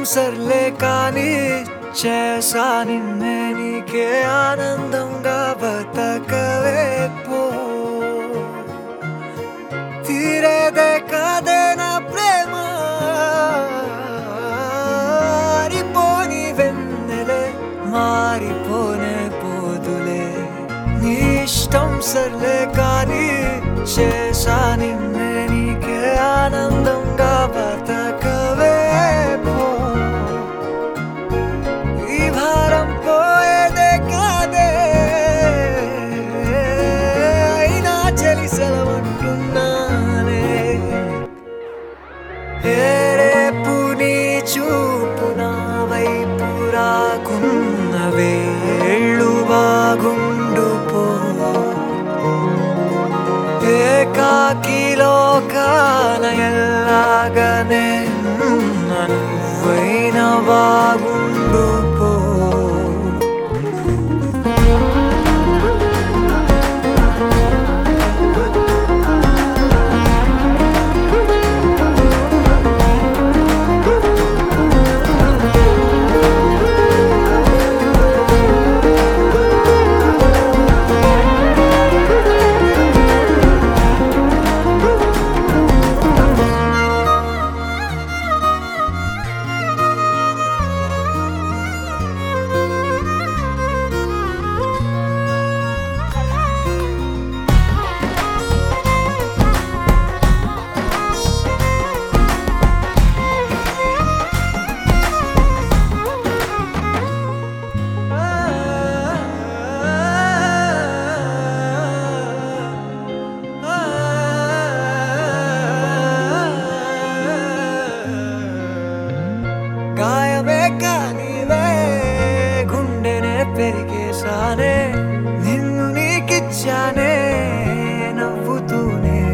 సర్లే కానీ చేసా నిన్నే నీకే ఆనందంగా బతకవే పో తీరేదే కాదే నా ప్రేమ మారిపోని వెన్నెలే మారిపోనే పోదులే నీ ఇష్టం సర్లే కానీ చేసా నిన్నే నీకే ఆనందంగా బతకవే పో ఈ భారం పోయేదే కాదే అయినా చలి సెలవంటున్నానే ఏ రేపు నీ చూపు నా వైపు రాకున్న వేళ్ళు బాగుండు పో ఏకాకిలో కాల ఎల్లాగనే నువ్వైన బాగుండు పో గాయమే కానివే గుండెనే పెరిగేశానే నిన్ను నీకిచ్చానే నవ్వుతూనే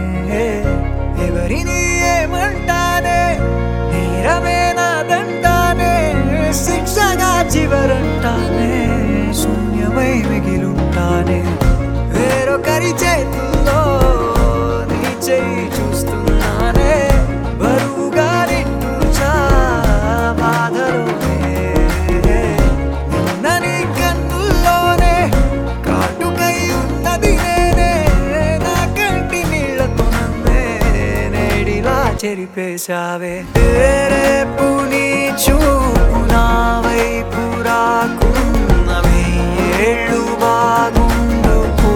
ఎవరిని ఏమంటానే నేరమే నాదంటానే శిక్షగా చివరంటానే శూన్యమై మిగిలుంటానే వేరొకరి చేతుల్లో నీ చేయి చూస్తున్నానే బరువుగా నిట్టూచా బాధలోనే నిన్న నీ కన్నుల్లోనే కాటుకై ఉన్నది నేనే నా కంటి నీళ్లతో నన్నే నేడిలా చెరిపేశావే రేపు నీ చూపు నా వైపు రాకున్నవే ఏళ్ళు బాగుండు పో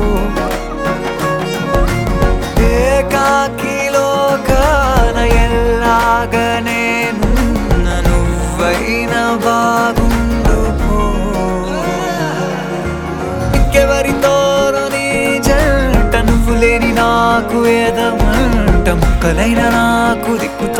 ఏకాకిలో కాన ఎల్లాగనే నున్న నువ్వైన బాగుండు పో ఇంకెవరితోనో నీ జంట నువ్వు లేని నాకు ఎదమంట ముక్కలైన నాకు దిక్కు